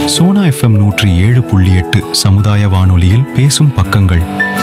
Sona FM நூற்றி ஏழு புள்ளி எட்டு சமுதாய வானொலியில் பேசும் பக்கங்கள்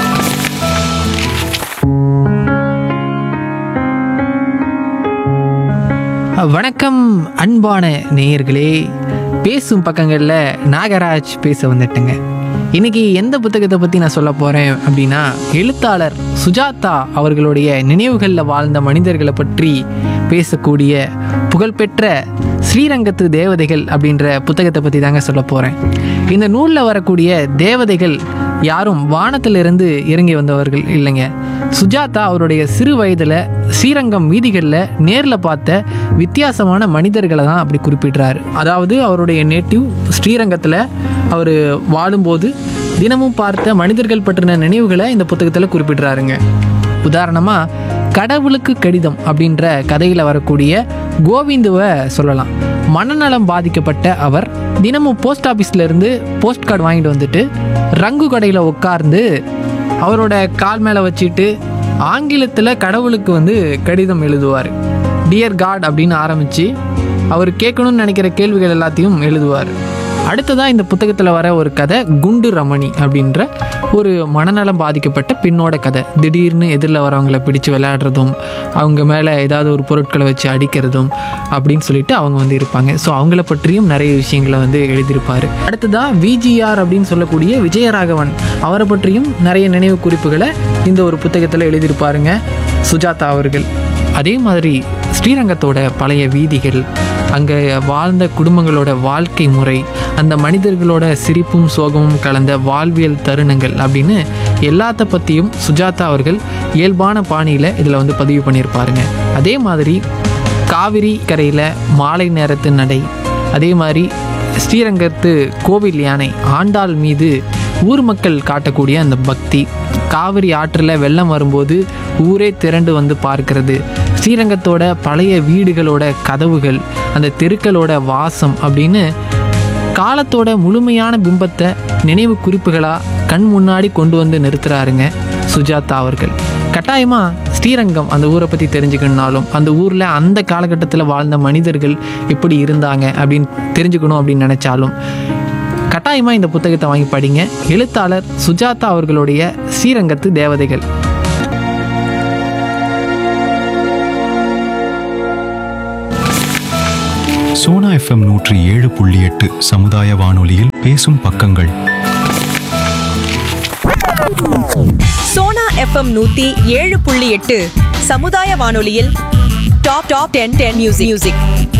வணக்கம் அன்பான நேயர்களே பேசும் பக்கங்களில் நாகராஜ் பேச வந்துட்டுங்க இன்னைக்கு எந்த புத்தகத்தை பற்றி நான் சொல்ல போகிறேன் அப்படின்னா எழுத்தாளர் சுஜாதா அவர்களுடைய நினைவுகளில் வாழ்ந்த மனிதர்களை பற்றி பேசக்கூடிய புகழ்பெற்ற ஸ்ரீரங்கத்து தேவதைகள் அப்படின்ற புத்தகத்தை பற்றி தாங்க சொல்ல போகிறேன் இந்த நூலில் வரக்கூடிய தேவதைகள் யாரும் வானத்திலிருந்து இறங்கி வந்தவர்கள் இல்லைங்க சுஜாதா அவருடைய சிறு வயதில் ஸ்ரீரங்கம் வீதிகளில் நேரில் பார்த்த வித்தியாசமான மனிதர்களை தான் அப்படி குறிப்பிடுறாரு அதாவது அவருடைய நேட்டிவ் ஸ்ரீரங்கத்தில் அவர் வாழும்போது தினமும் பார்த்த மனிதர்கள் பற்றின நினைவுகளை இந்த புத்தகத்தில் குறிப்பிடுறாருங்க உதாரணமாக கடவுளுக்கு கடிதம் அப்படின்ற கதையில் வரக்கூடிய கோவிந்துவை சொல்லலாம் மனநலம் பாதிக்கப்பட்ட அவர் தினமும் போஸ்ட் ஆஃபீஸ்ல இருந்து போஸ்ட் கார்டு வாங்கிட்டு வந்துட்டு ரங்கு கடையில் உட்கார்ந்து அவரோட கால் மேலே வச்சுட்டு ஆங்கிலத்தில் கடவுளுக்கு வந்து கடிதம் எழுதுவார் டியர் காட் அப்படின்னு ஆரம்பித்து அவர் கேட்கணும்னு நினைக்கிற கேள்விகள் எல்லாத்தையும் எழுதுவார் அடுத்ததாக இந்த புத்தகத்தில் வர ஒரு கதை குண்டு ரமணி அப்படின்ற ஒரு மனநலம் பாதிக்கப்பட்ட பெண்ணோட கதை திடீர்னு எதிரில் வரவங்கள பிடிச்சு விளையாடுறதும் அவங்க மேலே ஏதாவது ஒரு பொருட்களை வச்சு அடிக்கிறதும் அப்படின்னு சொல்லிட்டு அவங்க வந்து இருப்பாங்க ஸோ அவங்கள பற்றியும் நிறைய விஷயங்களை வந்து எழுதியிருப்பார் அடுத்ததாக விஜிஆர் அப்படின்னு சொல்லக்கூடிய விஜயராகவன் அவரை பற்றியும் நிறைய நினைவு குறிப்புகளை இந்த ஒரு புத்தகத்தில் எழுதியிருப்பாருங்க சுஜாதா அவர்கள் அதே மாதிரி ஸ்ரீரங்கத்தோட பழைய வீதிகள் அங்கே வாழ்ந்த குடும்பங்களோட வாழ்க்கை முறை அந்த மனிதர்களோட சிரிப்பும் சோகமும் கலந்த வாழ்வியல் தருணங்கள் அப்படின்னு எல்லாத்த பற்றியும் சுஜாதா அவர்கள் இயல்பான பாணியில் இதில் வந்து பதிவு பண்ணியிருப்பாருங்க அதே மாதிரி காவிரி கரையில் மாலை நேரத்து நடை அதே மாதிரி ஸ்ரீரங்கத்து கோவில் யானை ஆண்டாள் மீது ஊர் மக்கள் காட்டக்கூடிய அந்த பக்தி காவிரி ஆற்றில் வெள்ளம் வரும்போது ஊரே திரண்டு வந்து பார்க்கிறது ஸ்ரீரங்கத்தோட பழைய வீடுகளோட கதவுகள் அந்த தெருக்களோட வாசம் அப்படின்னு காலத்தோட முழுமையான பிம்பத்தை நினைவு குறிப்புகளாக கண் முன்னாடி கொண்டு வந்து நிறுத்துறாருங்க சுஜாதா அவர்கள் கட்டாயமாக ஸ்ரீரங்கம் அந்த ஊரை பற்றி தெரிஞ்சுக்கணுனாலும் அந்த ஊரில் அந்த காலகட்டத்தில் வாழ்ந்த மனிதர்கள் எப்படி இருந்தாங்க அப்படின்னு தெரிஞ்சுக்கணும் அப்படின்னு நினச்சாலும் கட்டாயமாக இந்த புத்தகத்தை வாங்கி படிங்க எழுத்தாளர் சுஜாதா அவர்களுடைய ஸ்ரீரங்கத்து தேவதைகள் சோனா எஃப்எம் நூற்றி ஏழு புள்ளி எட்டு சமுதாய வானொலியில் பேசும் பக்கங்கள் சோனா எஃப்எம் நூத்தி ஏழு புள்ளி எட்டு சமுதாய வானொலியில் top top ten ten music music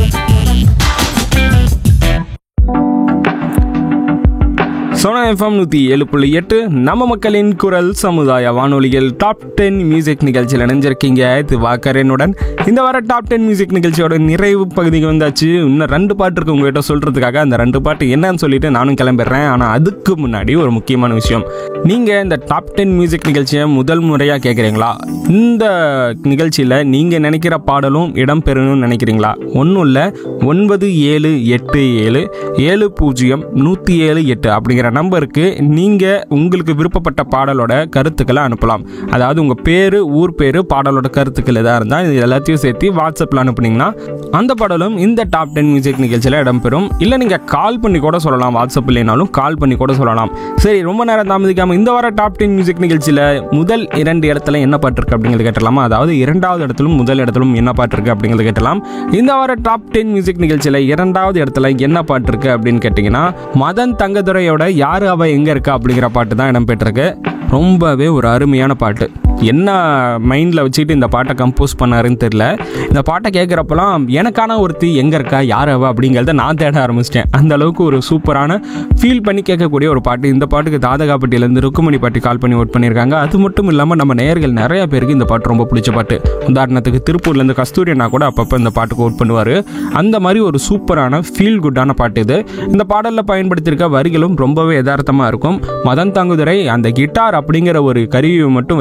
Sona FM நூற்றி ஏழு புள்ளி எட்டு நம்ம மக்களின் குரல் சமுதாய வானொலிகள் டாப் டென் மியூசிக் நிகழ்ச்சியில் இணைஞ்சிருக்கீங்க இது வாக்கரனுடன் இந்த வார டாப் டென் மியூசிக் நிகழ்ச்சியோட நிறைவு பகுதிக்கு வந்தாச்சு இன்னும் ரெண்டு பாட்டு இருக்கு உங்ககிட்ட சொல்கிறதுக்காக அந்த ரெண்டு பாட்டு என்னன்னு சொல்லிட்டு நானும் கிளம்பிடுறேன் ஆனால் அதுக்கு முன்னாடி ஒரு முக்கியமான விஷயம் நீங்கள் இந்த டாப் டென் மியூசிக் நிகழ்ச்சியை முதல் முறையாக கேட்குறீங்களா இந்த நிகழ்ச்சியில் நீங்கள் நினைக்கிற பாடலும் இடம்பெறணும்னு நினைக்கிறீங்களா ஒன்றும் இல்லை ஒன்பது ஏழு எட்டு ஏழு ஏழு பூஜ்ஜியம் நூற்றி ஏழு எட்டு அப்படிங்கிற நம்பருக்கு நீங்கள் உங்களுக்கு விருப்பப்பட்ட பாடலோட கருத்துக்களை அனுப்பலாம் அதாவது உங்கள் பேர் ஊர் பேர் பாடலோட கருத்துக்கள் எதாக இருந்தால் இது எல்லாத்தையும் சேர்த்து வாட்ஸ்அப்பில் அனுப்புனீங்கன்னா அந்த பாடலும் இந்த டாப் டென் மியூசிக் நிகழ்ச்சியில் இடம்பெறும் இல்லை நீங்கள் கால் பண்ணி கூட சொல்லலாம் வாட்ஸ்அப் இல்லைனாலும் கால் பண்ணி கூட சொல்லலாம் சரி ரொம்ப நேரம் தாமதிக்காமல் இந்த வார டாப் டென் மியூசிக் நிகழ்ச்சியில் முதல் இரண்டு இடத்துல என்ன பாட்டு இருக்கு அப்படிங்கிறது கேட்டலாமா அதாவது இரண்டாவது இடத்திலும் முதல் இடத்திலும் என்ன பாட்டு இருக்கு அப்படிங்கிறது கேட்டலாம் இந்த வார டாப் டென் மியூசிக் நிகழ்ச்சியில் இரண்டாவது இடத்துல என்ன பாட்டு இருக்கு அப்படின்னு கேட்டிங்கன்னா மதன் தங்கதுரையோட யாரு அவ எங்க இருக்கா அப்படிங்கிற பாட்டு தான் இடம்பெற்றிருக்கு ரொம்பவே ஒரு அருமையான பாட்டு என்ன மைண்டில் வச்சுக்கிட்டு இந்த பாட்டை கம்போஸ் பண்ணாருன்னு தெரில இந்த பாட்டை கேட்குறப்பெல்லாம் எனக்கான ஒருத்தி எங்கே இருக்கா யார் அவ அப்படிங்கிறத நான் தேட ஆரம்பிச்சிட்டேன் அந்த அளவுக்கு ஒரு சூப்பரான ஃபீல் பண்ணி கேட்கக்கூடிய ஒரு பாட்டு இந்த பாட்டுக்கு தாதகாப்பட்டியிலேருந்து ருக்குமணி பாட்டி கால் பண்ணி ஓட் பண்ணியிருக்காங்க அது மட்டும் இல்லாமல் நம்ம நேயர்கள் நிறைய பேருக்கு இந்த பாட்டு ரொம்ப பிடிச்ச பாட்டு உதாரணத்துக்கு திருப்பூர்லேருந்து கஸ்தூரி அண்ணா கூட அப்பப்போ இந்த பாட்டுக்கு ஓட் பண்ணுவார் அந்த மாதிரி ஒரு சூப்பரான ஃபீல் குட்டான பாட்டு இது இந்த பாடலில் பயன்படுத்தியிருக்க வரிகளும் ரொம்பவே யதார்த்தமாக இருக்கும் மதன் தாங்குதுரை அந்த கிட்டார் அப்படிங்கிற ஒரு கருவியை மட்டும் வச்சு இந்த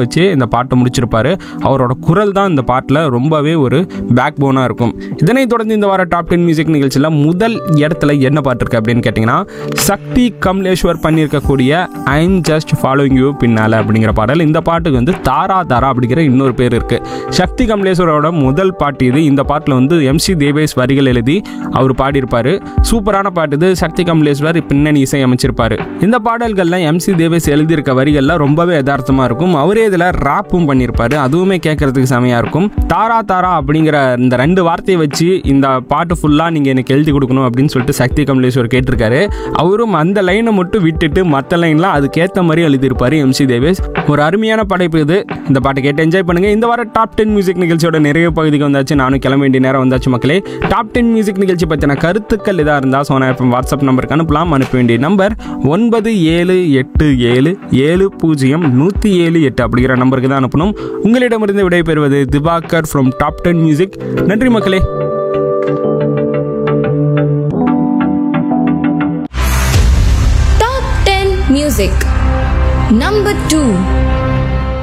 இந்த பாட்டை முடிச்சிருப்பாரு அவரோட குரல் தான் இந்த பாட்டில் ரொம்பவே ஒரு பேக் போனாக இருக்கும் இதனைத் தொடர்ந்து இந்த வார டாப் டென் மியூசிக் நிகழ்ச்சியில் முதல் இடத்துல என்ன பாட்டு இருக்கு அப்படின்னு கேட்டிங்கன்னா சக்தி கமலேஸ்வர் பண்ணியிருக்கக்கூடிய ஐம் ஜஸ்ட் ஃபாலோயிங் யூ பின்னால அப்படிங்கிற பாடல் இந்த பாட்டுக்கு வந்து தாரா தாரா அப்படிங்கிற இன்னொரு பேர் இருக்கு சக்தி கமலேஸ்வரோட முதல் பாட்டு இது இந்த பாட்டில் வந்து எம்சி தேவேஷ் வரிகள் எழுதி அவர் பாடியிருப்பாரு சூப்பரான பாட்டு இது சக்தி கமலேஸ்வர் பின்னணி இசை அமைச்சிருப்பாரு இந்த பாடல்கள்ல எம்சி தேவேஷ் எழுதியிருக்க வரிகள்லாம் ரொம்பவே யதார்த்தமா இருக்கும் அவரே இதில் ராப்பும் பண்ணியிருப்பாரு அதுவுமே கேட்கறதுக்கு செமையா இருக்கும் தாரா தாரா அப்படிங்கிற இந்த ரெண்டு வார்த்தையை வச்சு இந்த பாட்டு ஃபுல்லாக நீங்கள் எனக்கு எழுதி கொடுக்கணும் அப்படின்னு சொல்லிட்டு சக்தி கமலேஸ்வர் கேட்டிருக்காரு அவரும் அந்த லைனை மட்டும் விட்டுட்டு மற்ற லைன்லாம் அதுக்கேற்ற மாதிரி எழுதியிருப்பாரு எம்சி தேவேஷ் ஒரு அருமையான படைப்பு இது இந்த பாட்டை கேட்டு என்ஜாய் பண்ணுங்க இந்த வார டாப் டென் மியூசிக் நிகழ்ச்சியோட நிறைய பகுதிக்கு வந்தாச்சு நானும் கிளம்ப வேண்டிய நேரம் வந்தாச்சு மக்களே டாப் டென் மியூசிக் நிகழ்ச்சி பற்றின கருத்துக்கள் இதாக இருந்தால் சோனா எஃப்எம் வாட்ஸ்அப் நம்பருக்கு அனுப்பலாம் அனுப்ப வேண்டிய நம்பர் ஒன்பது ஏழு எட்டு ஏழு ஏழு பூஜ்ஜியம் நூற்றி ஏழு எட்டு அப்படிங்கிற நம்பருக்கு தான் அனுப்பணும் உங்களிடமிருந்து விடைபெறுவது Diwakar from top ten music நன்றி மக்களே Top 10 Music Number 2